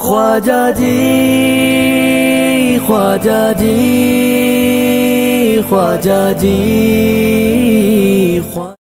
ख्वाजा जी ख्वाजा जी ख्वाजा जी ख्वा-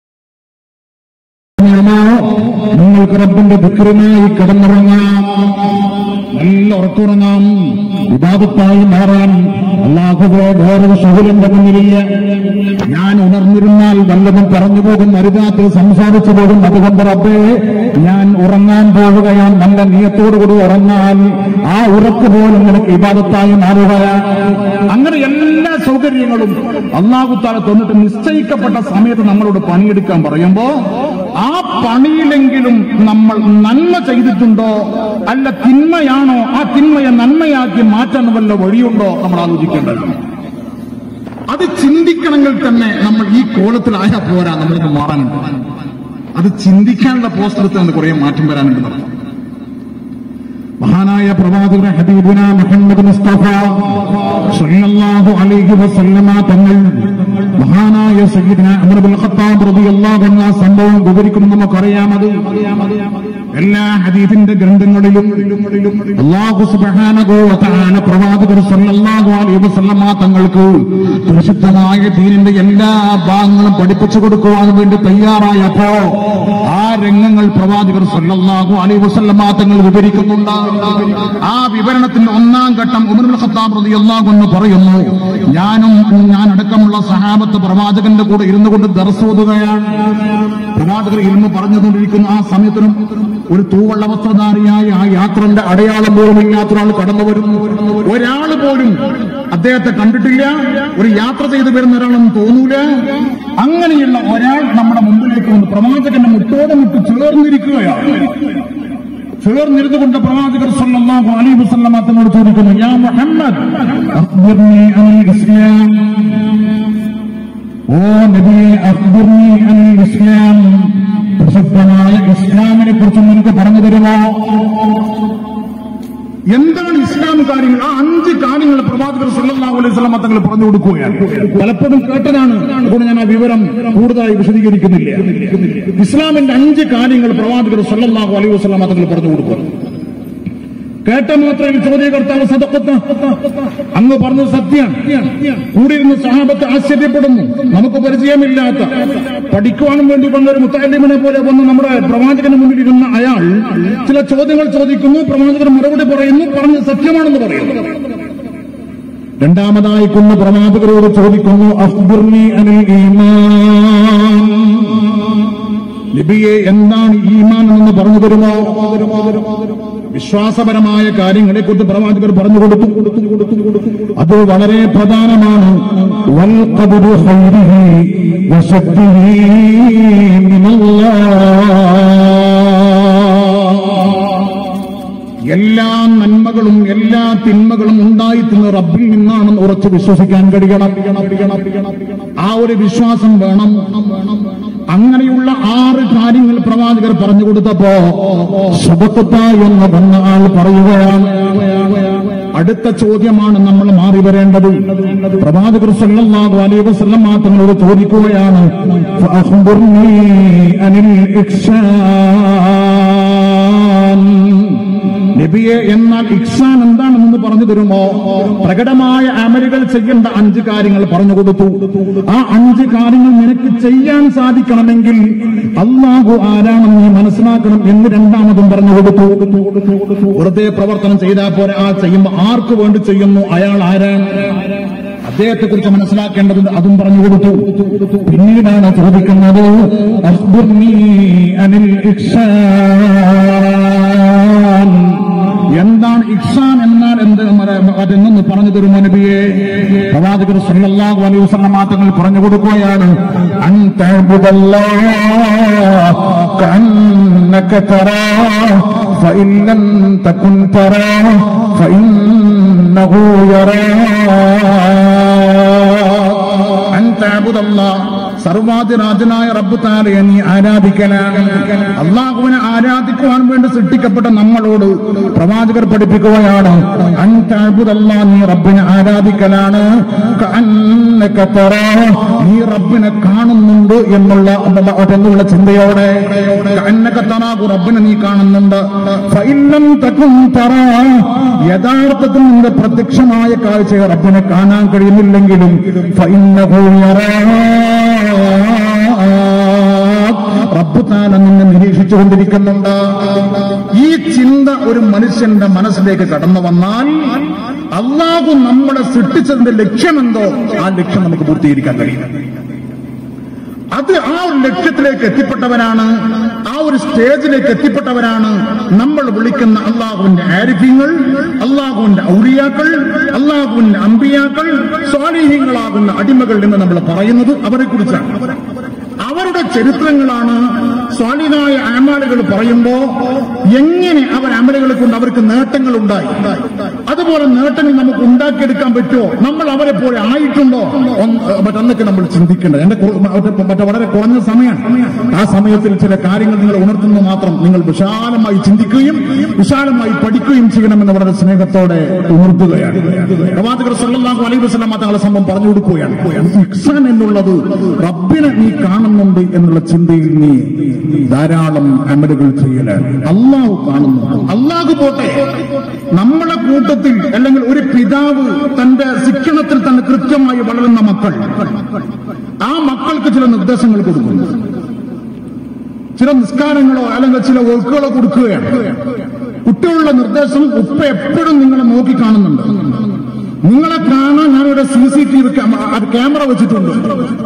ാണോ നിങ്ങൾക്ക് റബ്ബിന്റെ ദുഃഖറിനായി കിടന്നുറങ്ങാം നല്ല ഉറക്കുറങ്ങാം വിവാദത്തായി മാറാൻ അള്ളാഹുവെ വേറൊരു സുഹൃന്റെ മുന്നിലില്ല ഞാൻ ഉണർന്നിരുന്നാൽ വല്ലതും പറഞ്ഞു പോകും അരുതാത്ത് സംസാരിച്ചു പോകും അതുകൊണ്ട് റബ്ബേ ഞാൻ ഉറങ്ങാൻ പോവുകയാണ് നല്ല നീയത്തോടുകൂടി ഉറങ്ങാൻ ആ ഉറക്ക് പോലും നിനക്ക് വിവാദത്തായി മാറുകയാണ് അങ്ങനെ എല്ലാ സൗകര്യങ്ങളും അള്ളാഹുത്താല തന്നിട്ട് നിശ്ചയിക്കപ്പെട്ട സമയത്ത് നമ്മളോട് പണിയെടുക്കാൻ പറയുമ്പോ ആ പണിയിലെങ്കിലും നമ്മൾ നന്മ ചെയ്തിട്ടുണ്ടോ അല്ല തിന്മയാണോ ആ തിന്മയെ നന്മയാക്കി മാറ്റാൻ വല്ല വഴിയുണ്ടോ നമ്മൾ ആലോചിക്കേണ്ടത് അത് ചിന്തിക്കണമെങ്കിൽ തന്നെ നമ്മൾ ഈ കോലത്തിലായാൽ പോരാ നമ്മൾക്ക് മാറാനുണ്ട് അത് ചിന്തിക്കാനുള്ള പോസ്റ്ററത്തിൽ നിന്ന് കുറെ മാറ്റം വരാനുണ്ട് നമുക്ക് മഹാനായ പ്രവാചകൻ ഹബീബുന മുഹമ്മദ് മുസ്തഫ സല്ലല്ലാഹു അലൈഹി വസല്ലമ തങ്ങൾ മഹാനായ സയ്യിദ്ന ഉമർ ബിൻ ഖത്താബ് റളിയല്ലാഹു അൻഹു ആ സംഭവം വിവരിക്കും നമുക്കറിയാമത് എല്ലാ ഹദീസിന്റെ ഗ്രന്ഥങ്ങളിലും അല്ലാഹു സുബ്ഹാനഹു വ തആല പ്രവാചകർ സല്ലല്ലാഹു അലൈഹി വസല്ലമ തങ്ങൾക്ക് പരിശുദ്ധമായ ദീനിന്റെ എല്ലാ ഭാഗങ്ങളും പഠിപ്പിച്ചു കൊടുക്കുവാൻ വേണ്ടി തയ്യാറായപ്പോ ആ രംഗങ്ങൾ പ്രവാചകർ സല്ലല്ലാഹു അലൈഹി വസല്ലമ തങ്ങൾ വിവരിക്കുന്നുണ്ട് ആ വിവരണത്തിന്റെ ഒന്നാം ഘട്ടം ഉമർ ബിൻ ഖത്താബ് റളിയല്ലാഹു അൻഹു പറയുന്നു ഞാനും ഞാൻ അടക്കമുള്ള സഹാബത്ത് പ്രവാചകന്റെ കൂടെ ഇരുന്നു കൊണ്ട് ദർസോതുകയാണ് പ്രവാചകർ ഇരുന്ന് പറഞ്ഞുകൊണ്ടിരിക്കുന്ന ആ സമയത്തിനും ഒരു തൂവള്ള വസ്ത്രധാരിയായ ആ യാത്രന്റെ അടയാളം പോലും ഇല്ലാത്ത ഒരാൾ കടന്നു വരുന്നു ഒരാൾ പോലും അദ്ദേഹത്തെ കണ്ടിട്ടില്ല ഒരു യാത്ര ചെയ്തു വരുന്ന ഒരാളൊന്നും തോന്നൂല അങ്ങനെയുള്ള ഒരാൾ നമ്മുടെ മുമ്പിലേക്ക് വന്ന് പ്രവാചകന്റെ മുട്ടോടെ മുട്ട് ചേർന്നിരിക്കുകയാണ് ചേർന്നിരുന്നു കൊണ്ട് പ്രവാചകർ സല്ലല്ലാഹു അലൈഹി വസല്ലമ തന്നോട് ചോദിക്കുന്നു യാ മുഹമ്മദ് അഖ്ബിർനി അനിൽ ഇസ്ലാം ഓ നബിയെ അഖ്ബിർനി അനിൽ ഇസ്ലാം പ്രസിദ്ധമായ ഇസ്ലാമിനെ കുറിച്ച് നിനക്ക് പറഞ്ഞു തരുമോ എന്താണ് ഇസ്ലാം കാര്യങ്ങൾ ആ അഞ്ച് കാര്യങ്ങൾ പ്രവാചകർ സല്ലല്ലാഹു അലൈഹി വസല്ലമ തങ്ങൾ പറഞ്ഞു കൊടുക്കുകയാണ് പലപ്പോഴും കേട്ടതാണ് അതുകൊണ്ട് ഞാൻ ആ വിവരം കൂടുതലായി വിശദീകരിക്കുന്നില്ല ഇസ്ലാമിന്റെ അഞ്ച് കാര്യങ്ങൾ പ്രവാചകർ സല്ലല്ലാഹു അലൈഹി വസല്ലമ തങ്ങൾ പറഞ്ഞു കൊടുക്കുന്നു കേട്ട മാത്രമേ ചോദ്യകർത്താവ് സദക്കത്ത് അങ്ങ് പറഞ്ഞത് സത്യം കൂടിയിരുന്ന സഹാബത്ത് ആശ്ചര്യപ്പെടുന്നു നമുക്ക് പരിചയമില്ലാത്ത പഠിക്കുവാനും വേണ്ടി വന്ന ഒരു മുത്താലിമിനെ പോലെ വന്ന് നമ്മുടെ പ്രവാചകന് മുന്നിൽ ഇരുന്ന അയാൾ ചില ചോദ്യങ്ങൾ ചോദിക്കുന്നു പ്രവാചകൻ മറുപടി പറയുന്നു പറഞ്ഞത് സത്യമാണെന്ന് പറയുന്നു രണ്ടാമതായി കുന്ന് പ്രവാചകരോട് ചോദിക്കുന്നു അഫ്ബിർനി അനിൽ ഈമാൻ നബിയെ എന്താണ് ഈമാൻ എന്ന് പറഞ്ഞു തരുമോ വിശ്വാസപരമായ കാര്യങ്ങളെ കുറിച്ച് പ്രവാചകർ പറഞ്ഞു കൊടുത്തു അത് വളരെ പ്രധാനമാണ് വൽ ഖദറു ഖൈരിഹി വശദ്ദിഹി മിനല്ലാഹ് എല്ലാ നന്മകളും എല്ലാ തിന്മകളും ഉണ്ടായിത്തുന്ന റബ്ബിൽ നിന്നാണെന്ന് ഉറച്ചു വിശ്വസിക്കാൻ കഴിയണം ആ ഒരു വിശ്വാസം വേണം അങ്ങനെയുള്ള ആറ് കാര്യങ്ങൾ പ്രവാചകർ പറഞ്ഞു കൊടുത്തപ്പോ സുബത്തുത്ത എന്ന് വന്ന ആൾ പറയുകയാണ് അടുത്ത ചോദ്യമാണ് നമ്മൾ മാറി വരേണ്ടത് പ്രവാചകർ സല്ലല്ലാഹു അലൈഹി വസല്ലം തങ്ങളോട് ചോദിക്കുകയാണ് ഫഅഖ്ബിർനി അനിൽ ഇഖ്സാൻ നബിയെ എന്നാൽ ഇക്സാൻ എന്താണെന്ന് പറഞ്ഞു തരുമോ പ്രകടമായ അമലുകൾ ചെയ്യേണ്ട അഞ്ച് കാര്യങ്ങൾ പറഞ്ഞു കൊടുത്തു ആ അഞ്ച് കാര്യങ്ങൾ നിനക്ക് ചെയ്യാൻ സാധിക്കണമെങ്കിൽ അള്ളാഹു ആരാണെന്ന് നീ മനസ്സിലാക്കണം എന്ന് രണ്ടാമതും പറഞ്ഞു കൊടുത്തു വെറുതെ പ്രവർത്തനം ചെയ്താൽ പോരെ ആ ചെയ്യുമ്പോൾ ആർക്ക് വേണ്ടി ചെയ്യുന്നു അയാൾ ആരാണ് അദ്ദേഹത്തെ കുറിച്ച് മനസ്സിലാക്കേണ്ടതുണ്ട് അതും പറഞ്ഞു കൊടുത്തു പിന്നീടാണ് ചോദിക്കുന്നത് അഖ്ബിർനി അനിൽ ഇഖ്സാൻ എന്താണ് ഇഖ്സാൻ എന്നാൽ എന്ത് അതെന്നൊന്ന് പറഞ്ഞു തരുമോ നബിയെ പ്രവാചകർ സല്ലല്ലാഹു അലൈഹി വസല്ലം തങ്ങൾ പറഞ്ഞു കൊടുക്കുകയാണ് അൻ തഅബുദല്ലാഹ കഅന്നക തറാ ഫഇൻ ലം തകുൻ തറാ ഫഇന്നഹു യറാ അൻ തഅബുദല്ലാഹ സർവാധിരാജനായ റബ്ബ് താലയെ നീ ആരാധിക്കലാണ് അള്ളാഹുവിനെ ആരാധിക്കുവാൻ വേണ്ടി സൃഷ്ടിക്കപ്പെട്ട നമ്മളോട് പ്രവാചകർ പഠിപ്പിക്കുകയാണ് അൻതഅബ്ദുല്ലാ നീ റബ്ബിനെ ആരാധിക്കലാണ് കഅന്നക തറാ നീ റബ്ബിനെ കാണുന്നുണ്ട് എന്നുള്ള എന്നുള്ള ചിന്തയോടെ കഅന്നക തറാഹു റബ്ബിനെ നീ കാണുന്നുണ്ട് ഫഇല്ലം തകുൻ തറാ യഥാർത്ഥത്തിൽ നിന്റെ പ്രത്യക്ഷമായ കാഴ്ചയെ റബ്ബിനെ കാണാൻ കഴിയുന്നില്ലെങ്കിലും ഫഇന്നഹു യറാ റബ്ബ് താല നിന്നെ നിരീക്ഷിച്ചുകൊണ്ടിരിക്കുന്നുണ്ട് ഈ ചിന്ത ഒരു മനുഷ്യന്റെ മനസ്സിലേക്ക് കടന്നു വന്നാൽ അള്ളാഹു നമ്മളെ സൃഷ്ടിച്ചതിന്റെ ലക്ഷ്യമെന്തോ ആ ലക്ഷ്യം നമുക്ക് പൂർത്തീകരിക്കാൻ കഴിയും അത് ആ ഒരു ലക്ഷ്യത്തിലേക്ക് എത്തിപ്പെട്ടവരാണ് ആ ഒരു സ്റ്റേജിലേക്ക് എത്തിപ്പെട്ടവരാണ് നമ്മൾ വിളിക്കുന്ന അള്ളാഹുവിന്റെ ആരിഫ്യങ്ങൾ അള്ളാഹുവിന്റെ ഔലിയാക്കൾ അള്ളാഹുവിന്റെ അമ്പിയാക്കൾ സ്വാലീഹ്യങ്ങളാകുന്ന അടിമകൾ എന്ന് നമ്മൾ പറയുന്നത് അവരെ കുറിച്ചാണ് അവരുടെ ചരിത്രങ്ങളാണ് സ്വാലിഹായ അമലുകൾ പറയുമ്പോ എങ്ങനെ അവർ അമലുകളെ കൊണ്ട് അവർക്ക് നേട്ടങ്ങൾ ഉണ്ടായി അതുപോലെ നേട്ടങ്ങൾ നമുക്ക് ഉണ്ടാക്കിയെടുക്കാൻ പറ്റുമോ നമ്മൾ അവരെ പോലെ ആയിട്ടുണ്ടോ ഒന്ന് മറ്റന്നൊക്കെ നമ്മൾ ചിന്തിക്കേണ്ടത് എന്റെ കു- മറ്റേ മറ്റേ വളരെ കുറഞ്ഞ സമയമാണ് ആ സമയത്തിൽ ചില കാര്യങ്ങൾ നിങ്ങൾ ഉണർത്തുന്നു മാത്രം നിങ്ങൾ വിശാലമായി ചിന്തിക്കുകയും വിശാലമായി പഠിക്കുകയും ചെയ്യണമെന്ന് വളരെ സ്നേഹത്തോടെ ഉണർത്തുകയാണ് പ്രവാചകർ സല്ലല്ലാഹു അലൈഹി വസല്ലം തങ്ങളെ സംഭവം പറഞ്ഞു കൊടുക്കുകയാണ് ഇഹ്സാൻ എന്നുള്ളത് റബ്ബിനെ നീ കാണുന്നുണ്ട് എന്നുള്ള ചിന്തയിൽ നീ ധാരാളം അമലുകൾ ചെയ്യലാണ് അള്ളാഹു കാണുന്നു അള്ളാഹു പോട്ടെ നമ്മളെ കൂട്ടത്തിൽ അല്ലെങ്കിൽ ഒരു പിതാവ് തന്റെ ശിക്ഷണത്തിൽ തന്നെ കൃത്യമായി വളരുന്ന മക്കൾ ആ മക്കൾക്ക് ചില നിർദ്ദേശങ്ങൾ കൊടുക്കുന്നു ചില നിസ്കാരങ്ങളോ അല്ലെങ്കിൽ ചില വർക്കുകളോ കൊടുക്കുകയാണ് കുട്ടികളുടെ നിർദ്ദേശം ഉപ്പ എപ്പോഴും നിങ്ങളെ നോക്കി കാണുന്നുണ്ട് നിങ്ങളെ കാണാൻ ഞാനിവിടെ C C T V camera വെച്ചിട്ടുണ്ട്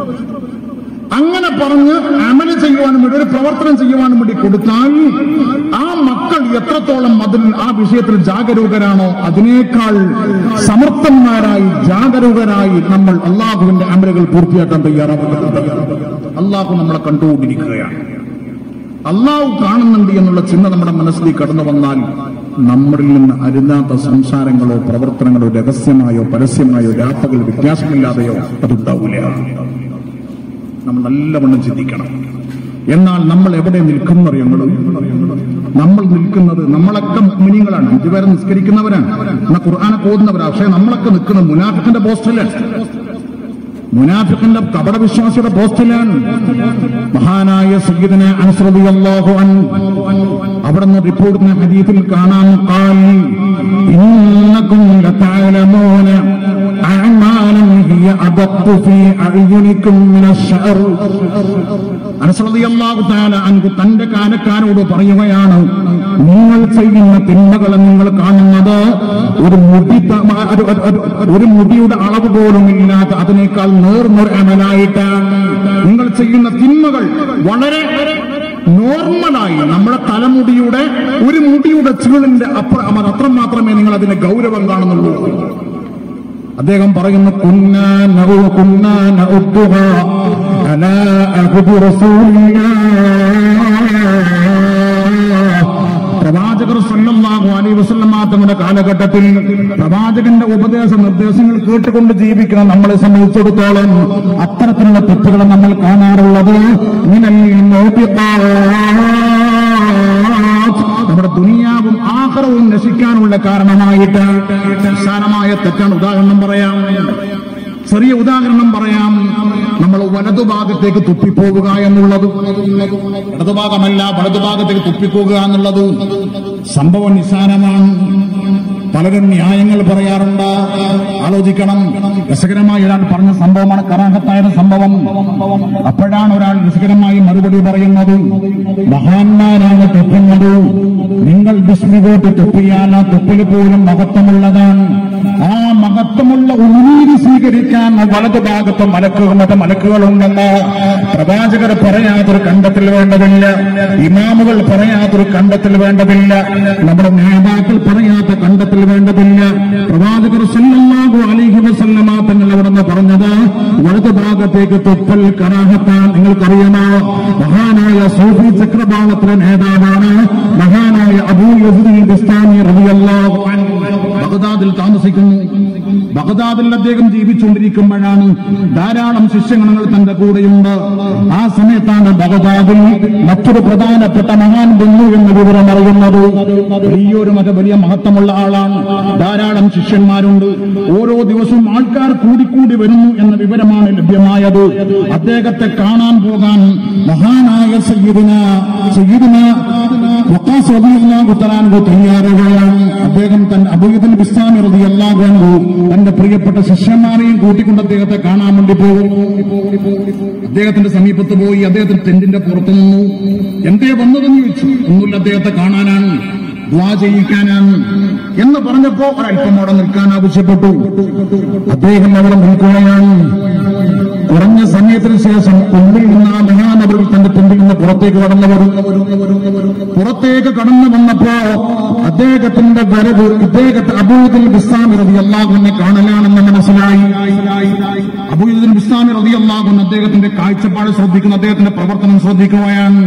അങ്ങനെ പറഞ്ഞ് അമല് ചെയ്യുവാനും വേണ്ടി ഒരു പ്രവർത്തനം ചെയ്യുവാനും വേണ്ടി കൊടുത്താൽ ആ മക്കൾ എത്രത്തോളം അതിൽ ആ വിഷയത്തിൽ ജാഗരൂകരാണോ അതിനേക്കാൾ സമർത്ഥന്മാരായി ജാഗരൂകരായി നമ്മൾ അള്ളാഹുവിന്റെ അമലുകൾ പൂർത്തിയാക്കാൻ തയ്യാറാവുന്നുണ്ട് അള്ളാഹു നമ്മളെ കണ്ടുകൊണ്ടിരിക്കുകയാണ് അള്ളാഹു കാണുന്നുണ്ട് എന്നുള്ള ചിന്ത നമ്മുടെ മനസ്സിലേക്ക് കടന്നു വന്നാൽ നമ്മളിൽ നിന്ന് അരുതാത്ത സംസാരങ്ങളോ പ്രവർത്തനങ്ങളോ രഹസ്യമായോ പരസ്യമായോ രാപ്പകൾ വ്യത്യാസമില്ലാതെയോ അതുണ്ടാവില്ല നമ്മൾ നല്ലവണ്ണം ചിന്തിക്കണം എന്നാൽ നമ്മൾ എവിടെ നിൽക്കുന്നറിയങ്ങൾ നമ്മൾ നിൽക്കുന്നത് നമ്മളൊക്കെ മിനിങ്ങളാണ് ഇതുവരെ നിസ്കരിക്കുന്നവരാണ് എന്നാൽ ഖുർആാനൊക്കെ ഓതുന്നവരാണ് പക്ഷെ നമ്മളൊക്കെ നിൽക്കുന്നത് മുനാഫിക്കിന്റെ പോസ്റ്റിലാണ് മുനാഫിക്കിന്റെ കപടവിശ്വാസിയുടെ പോസ്റ്റിലാണ് മഹാനായ സയ്യിദിന അൻസ്രദി അല്ലാഹു അൻ അവിടുന്ന് റിപ്പോർട്ടിന് ഹദീസിൽ കാണാൻ ഖാൽ ഇന്നകും ലതഅലമൂന അഅമാലൻ ഹിയ അദഖു ഫീ അഅ്യുനികും മിനശ്ശഅർ അൻസ്രദി അല്ലാഹു തആല അൻഹു തന്റെ കാലക്കാരോട് പറയുകയാണ് നിങ്ങൾ ചെയ്യുന്ന തിന്മകളെ നിങ്ങൾ കാണുന്നത് ഒരു മുടി ത- ഒരു- ഒരു- ഒരു- ഒരു മുടിയുടെ അളവ് പോലും ഇല്ലാത്ത അതിനേക്കാൾ നേർന്നൊരു അമലായിട്ടാണ് നിങ്ങൾ ചെയ്യുന്ന തിന്മകൾ വളരെ നോർമലായി നമ്മുടെ തലമുടിയുടെ ഒരു മുടിയുടെ ചീളിന്റെ അപ്പുറം അത് അത്ര മാത്രമേ നിങ്ങൾ അതിന്റെ ഗൗരവം കാണുന്നുള്ളൂ അദ്ദേഹം പറയുന്നു കുന്നാ നഉ കുന്നാ നഉദ്ദുഹ അലാ അഹ്ദി റസൂലില്ലാഹ് പ്രവാചകർ സല്ലല്ലാഹു അലൈഹി വസല്ലമ തങ്ങളുടെ കാലഘട്ടത്തിൽ പ്രവാചകന്റെ ഉപദേശ നിർദ്ദേശങ്ങൾ കേട്ടുകൊണ്ട് ജീവിക്കുന്ന നമ്മളെ സംബന്ധിച്ചിടത്തോളം അത്തരത്തിലുള്ള തെറ്റുകൾ നമ്മൾ കാണാറുള്ളത് മിനൽ മോബിഖാത്ത്. നമ്മുടെ ദുനിയാവും ആഹ്റവും നശിക്കാനുള്ള കാരണമായിട്ട് നിസ്സാരമായ തെറ്റാണ് ഉദാഹരണം പറയാം ചെറിയ ഉദാഹരണം പറയാം നമ്മൾ വലതുഭാഗത്തേക്ക് തുപ്പിപ്പോവുക എന്നുള്ളത് ഇടതുഭാഗമല്ല വലതുഭാഗത്തേക്ക് തുപ്പിപ്പോവുക എന്നുള്ളത് സംഭവം നിസ്സാരമാണ് പലരും ന്യായങ്ങൾ പറയാറുണ്ട് ആലോചിക്കണം രസകരമായി ഒരാൾ പറഞ്ഞ സംഭവമാണ് കറാഹത്തായ സംഭവം അപ്പോഴാണ് ഒരാൾ രസകരമായി മറുപടി പറയുന്നത് മഹാന്മാരാണ് തുപ്പുന്നത് നിങ്ങൾ ബിസ്മികോട്ട് തുപ്പിയാൽ ആ തുപ്പിൽ പോലും മഹത്വമുള്ളതാണ് ആ മഹത്വമുള്ള ഉന്നീതി സ്വീകരിക്കാൻ വലതു ഭാഗത്ത് മലക്കുകൾ മറ്റു മലക്കുകളുണ്ടെന്ന് പ്രവാചകർ പറയാത്തൊരു കണ്ടെത്തൽ വേണ്ടതില്ല ഇമാമുകൾ പറയാത്തൊരു കണ്ടെത്തൽ വേണ്ടതില്ല നമ്മുടെ നേതാക്കൾ പറയാത്ത കണ്ടെത്തൽ വേണ്ടതില്ല പ്രവാചകർ സല്ലല്ലാഹു അലൈഹി വസല്ലമ തങ്ങൾ അവിടെ നിന്ന് പറഞ്ഞത് വലതു ഭാഗത്തേക്ക് തുപ്പൽ കറാഹത്താൻ നിങ്ങൾക്കറിയാമോ മഹാനായ സൂഫി ചക്രഭാവത്തിലെ നേതാവാണ് മഹാനായ അബൂ യസീദ് ബിസ്താനി റളിയല്ലാഹു അൻഹു ബഗ്ദാദിൽ താമസിക്കുന്നു ബഗ്ദാദിൽ അദ്ദേഹം ജീവിച്ചുകൊണ്ടിരിക്കുമ്പോഴാണ് ധാരാളം ശിഷ്യഗണങ്ങൾ തന്റെ കൂടെയുണ്ട് ആ സമയത്താണ് ബഗ്ദാദിൽ മറ്റൊരു പ്രധാനപ്പെട്ട മഹാൻ വന്നു എന്ന വിവരം അറിയുന്നത് വലിയൊരു മത വലിയ മഹത്വമുള്ള ആളാണ് ധാരാളം ശിഷ്യന്മാരുണ്ട് ഓരോ ദിവസവും ആൾക്കാർ കൂടിക്കൂടി വരുന്നു എന്ന വിവരമാണ് ലഭ്യമായത് അദ്ദേഹത്തെ കാണാൻ പോകാൻ മഹാനായ സയ്യിദിന സയ്യിദിന വഖാസ് റളിയല്ലാഹു തആല അൻഹു തയ്യാറുകയാണ് അദ്ദേഹം തന്റെ അബൂദുൽ ബിസ്താമി റളിയല്ലാഹു അൻഹു തന്റെ പ്രിയപ്പെട്ട ശിഷ്യന്മാരെയും കൂട്ടിക്കൊണ്ട് അദ്ദേഹത്തെ കാണാൻ വേണ്ടി പോകുന്നു അദ്ദേഹത്തിന്റെ സമീപത്ത് പോയി അദ്ദേഹത്തിന്റെ ടെന്റിന്റെ പുറത്തു നിന്നു എന്തേ വന്നതെന്ന് ചോദിച്ചു ഒന്നുമില്ല അദ്ദേഹത്തെ കാണാനാണ് ദ്വാ ചെയ്യിക്കാനാണ് എന്ന് പറഞ്ഞപ്പോ ഒരല്പം അവിടെ നിൽക്കാൻ ആവശ്യപ്പെട്ടു അദ്ദേഹം അവിടെ നിൽക്കുകയാണ് കുറഞ്ഞ സമയത്തിന് ശേഷം ഉള്ളിൽ നിന്ന് ആ മഹാനവർ തന്റെ ടെന്റിൽ നിന്ന് പുറത്തേക്ക് കടന്നു വരും പുറത്തേക്ക് കടന്നു വന്നപ്പോ അദ്ദേഹത്തിന്റെ വരവ് ഇദ്ദേഹത്തെ അബൂദുൽ ബിസ്ലാമി റതി അള്ളാഹുവിനെ കാണലാണെന്ന് മനസ്സിലായി അബൂദുൽ ബിസ്ലാമി റതി അള്ളാഹുൻ അദ്ദേഹത്തിന്റെ കാഴ്ചപ്പാട് ശ്രദ്ധിക്കുന്ന അദ്ദേഹത്തിന്റെ പ്രവർത്തനം ശ്രദ്ധിക്കുകയാണ്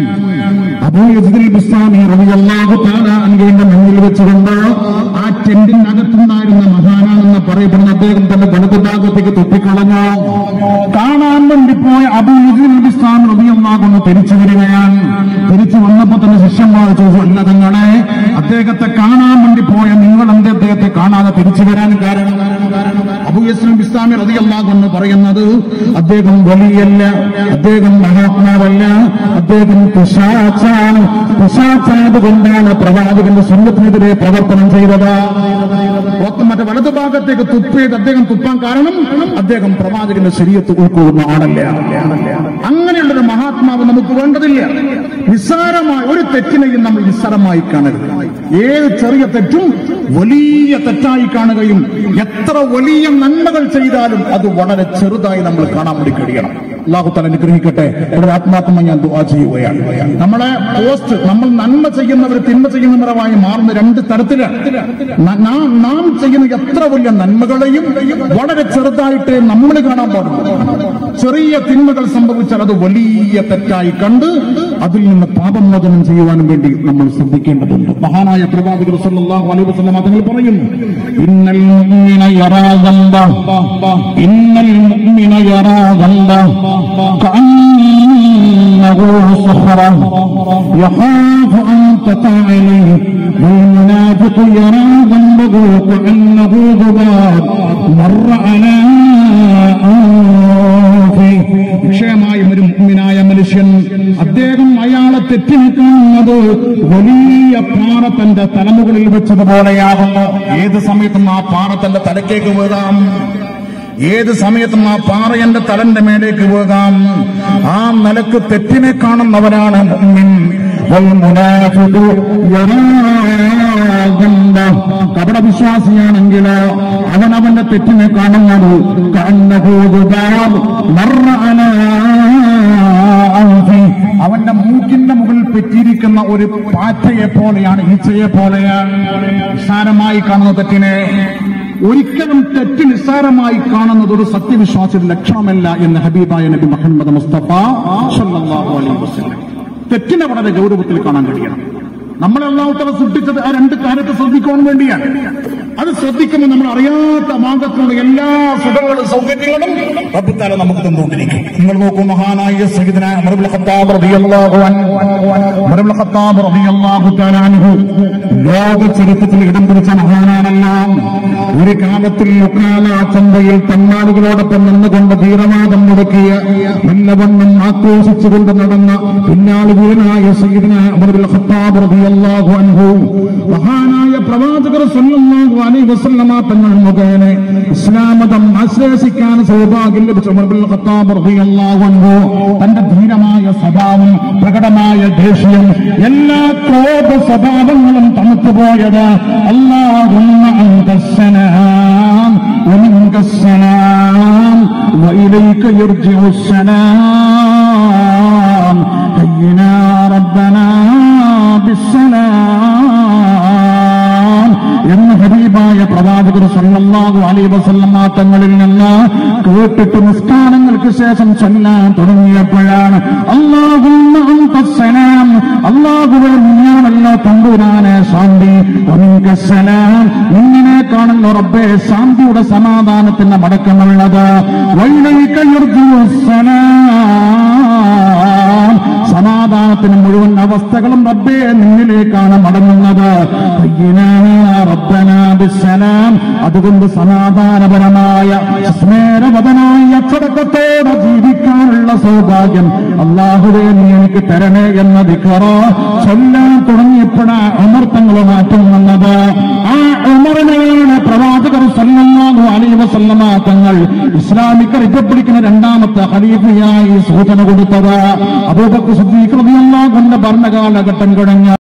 അബൂദുൽ ബിസ്ലാമി റതി അള്ളാഹു താല അൻകയുടെ മുന്നിൽ വെച്ചുകൊണ്ട് ആ ടെന്റിനകത്തുണ്ടായിരുന്ന മഹാനാണെന്ന് പറയപ്പെടുന്ന അദ്ദേഹം തന്റെ വലതു ഭാഗത്തേക്ക് തൊട്ടിക്കളഞ്ഞു കാണാൻ വേണ്ടി പോയ അബൂദുൽ ബിസ്ലാം റതി അള്ളാഹുന്ന് തിരിച്ചു വരികയാണ് തിരിച്ചു വന്നപ്പോ തന്നെ ശിഷ്യന്മാർ ചോദിച്ചു അല്ല തങ്ങളെ അദ്ദേഹത്തെ കാണാൻ വേണ്ടി പോയ നിങ്ങൾ എന്ത് അദ്ദേഹത്തെ കാണാതെ തിരിച്ചു വരാൻ കാരണം അബു യസ്ലം ഇസ്ലാമി റതി എന്ന് പറയുന്നത് അദ്ദേഹം വലിയല്ല അദ്ദേഹം മഹാത്മാവല്ല അദ്ദേഹം പിശാച്ചാണ് പിശാച്ചായത് കൊണ്ടാണ് പ്രവാചകന്റെ സുന്നത്തിനെതിരെ പ്രവർത്തനം ചെയ്തത് ഒത്ത- മറ്റേ വലതു ഭാഗത്തേക്ക് തുപ്പിയത് അദ്ദേഹം തുപ്പാൻ കാരണം അദ്ദേഹം പ്രവാചകന്റെ ശരീരത്ത് ഉൾക്കൊള്ളുന്ന ആളല്ല അങ്ങനെയുള്ളൊരു മഹാത്മാവ് നമുക്ക് വേണ്ടതില്ല നിസ്സാരമായ ഒരു തെറ്റിനെയും നമ്മൾ നിസ്സാരമായി കാണരുത് ഏത് ചെറിയ തെറ്റും വലിയ തെറ്റായി കാണുകയും എത്ര വലിയ നന്മകൾ ചെയ്താലും അത് വളരെ ചെറുതായി നമ്മൾ കാണാൻ വേണ്ടി കഴിയണം അള്ളാഹു തല അനുഗ്രഹിക്കട്ടെ ഇവിടെ ആത്മാത്മ ഞാൻ ദുആ ചെയ്യുകയാണ് നമ്മളെ പോസ്റ്റ് നമ്മൾ നന്മ ചെയ്യുന്നവർ തിന്മ ചെയ്യുന്നവരുമായി മാറുന്ന രണ്ട് തരത്തിലാണ് ന- നാം നാം ചെയ്യുന്ന എത്ര വലിയ നന്മകളെയും വളരെ ചെറുതായിട്ട് നമ്മൾ കാണാൻ പാടുള്ളൂ ചെറിയ തിന്മകൾ സംഭവിച്ചാൽ അത് വലിയ തെറ്റായി കണ്ട് അതിൽ നിന്ന് പാപമോചനം ചെയ്യുവാനും വേണ്ടി നമ്മൾ ശ്രദ്ധിക്കേണ്ടതുണ്ട് മഹാനായ പ്രവാചകർ സല്ലല്ലാഹു അലൈഹി വസല്ലം തങ്ങൾ പറയുന്നു ഇന്നൽ മുഅ്മിന യറാ ദംബ ഇന്നൽ മുഅ്മിന യറാ ദംബ കഅന്നഹു സഖറ يخاف أن تقع عليه والمنافق يرى ذنبه كأنه ذباب مر على أنفه നിശ്ചയമായും ഒരു മുഗ്മിനായ മനുഷ്യൻ അദ്ദേഹം അയാളെ തെറ്റിന് കാണുന്നത് വലിയ പാറ തന്റെ തലമുകളിൽ വെച്ചതുപോലെയാകുന്നു ഏത് സമയത്തും ആ പാറ തന്റെ തലക്കേക്ക് വീഴാം ഏത് സമയത്തും ആ പാറ എന്റെ തലന്റെ മേലേക്ക് വീകാം ആ നിലക്ക് തെറ്റിനെ കാണുന്നവരാണ് മുഅ്മിൻ. والمنافق يرى ذنبه. കപടവിശ്വാസിയാണെങ്കിൽ അവൻ അവന്റെ തെറ്റിനെ കാണുന്നത് കഅന്നഹു ദുബാബ് മർറ അലാ അൻഫി. അവന്റെ മൂക്കിന്റെ മുകളിൽ പെറ്റിരിക്കുന്ന ഒരു പാറ്റയെ പോലെയാണ് ഈച്ചയെ പോലെയാണ് നിസ്സാരമായി കാണുന്ന തെറ്റിനെ ഒരിക്കലും തെറ്റ് നിസ്സാരമായി കാണുന്നത് ഒരു സത്യവിശ്വാസിയുടെ ലക്ഷണമല്ല എന്ന് ഹബീബായ നബി മുഹമ്മദ് മുസ്തഫ സല്ലല്ലാഹു അലൈഹി വസല്ലം തെറ്റിനെ വളരെ ഗൗരവത്തിൽ കാണാൻ കഴിയണം നമ്മളെ അള്ളാഹുത്തല സൃഷ്ടിച്ചത് ആ രണ്ട് കാര്യത്തെ ശ്രദ്ധിക്കാൻ വേണ്ടിയാണ് അത് ശ്രദ്ധിക്കുമ്പോൾ നമ്മൾ അറിയാത്ത ഭാഗത്തുള്ള എല്ലാ സുഖങ്ങളും സൗകര്യങ്ങളും റബ്ബുത്താല നമുക്ക് തന്നുകൊണ്ടിരിക്കും നിങ്ങൾ നോക്കൂ മഹാനായ സയ്യിദന ഉമർ ഇബ്നുൽ ഖത്താബ് റളിയല്ലാഹു അൻഹു ഉമർ ഇബ്നുൽ ഖത്താബ് റളിയല്ലാഹു തആല അൻഹു ലോക ചരിത്രത്തിൽ ഇടം പിടിച്ച മഹാനാണല്ലോ ഒരു കാലത്തിൽ മുക്കാല ചന്തയിൽ തമ്മാടികളോടൊപ്പം നിന്നുകൊണ്ട് ധീരവാദം മുടക്കിയ നല്ലവണ്ണം ആക്രോശിച്ചുകൊണ്ട് നടന്ന പിന്നാളുകീരനായ സയ്യിദന ഉമർ ഇബ്നുൽ ഖത്താബ് റളിയല്ലാഹു അൻഹു മഹാനായ പ്രവാചകർ സല്ലല്ലാഹു അലൈഹി വസല്ലമ തങ്ങൾ മുഖേന ഇസ്ലാം മതം ആശ്ലേഷിക്കാൻ സൗഭാഗ്യം ലഭിച്ച ഉമർ ഇബ്നുൽ ഖത്താബ് റളിയല്ലാഹു അൻഹു തന്റെ ധീരമായ സ്വഭാവം പ്രകടമായ ദേഷ്യം എല്ലാ ക്രോധ സ്വഭാവങ്ങളും തണുത്തുപോയത് അല്ലാഹുമ്മ അൻതസ്സലാം ومنك السلام وإليك يرجع السلام حينا ربنا بالسلام എന്ന് ഹബീബായ പ്രവാചകർ സല്ലല്ലാഹു അലൈഹി വസല്ലമ തങ്ങളിൽ നിന്ന് കേട്ടിട്ട് നിസ്കാരങ്ങൾക്ക് ശേഷം ചൊല്ലാൻ തുടങ്ങിയപ്പോഴാണ് അല്ലാഹുമ്മ അൻതസ്സലാം അല്ലാഹുവേ നീയാണല്ലോ തമ്പുരാനെ ശാന്തി വമിൻകസ്സലാം നിന്നിനെ നിന്നിലേക്കാണല്ലോ റബ്ബേ ശാന്തിയുടെ സമാധാനത്തിന്റെ മടക്കമുള്ളത് വൈനൈക്കയുർജുസലാം. സമാധാനത്തിന് മുഴുവൻ അവസ്ഥകളും റബ്ബേ നിന്നിലേക്കാണ് മടങ്ങുന്നത് ഹയ്യിനാനാ റബ്ബനാ ബിസ്സലാം. അതുകൊണ്ട് സമാധാനപരമായ സ്മേരവതനായ അച്ചടക്കത്തോടെ ജീവിക്കാനുള്ള സൗഭാഗ്യം അള്ളാഹുവേ നീ എനിക്ക് തരണേ എന്ന ദിക്കറ ചൊല്ലാൻ തുടങ്ങിയപ്പോഴാ അമർത്തങ്ങൾ മാറ്റം വന്നത് ആ ഉമറിനെയാണ് പ്രവാചകർ സല്ലല്ലാഹു അലൈഹി വസല്ലമ തങ്ങൾ ഇസ്ലാമിക റിപ്പബ്ലിക്കിന് രണ്ടാമത്തെ ഖലീഫയായി സൂചന കൊടുത്തത് അബൂബക്കർ സിദ്ദീഖ് റളിയല്ലാഹു അൻഹു ഭരണകാലഘട്ടം കഴിഞ്ഞ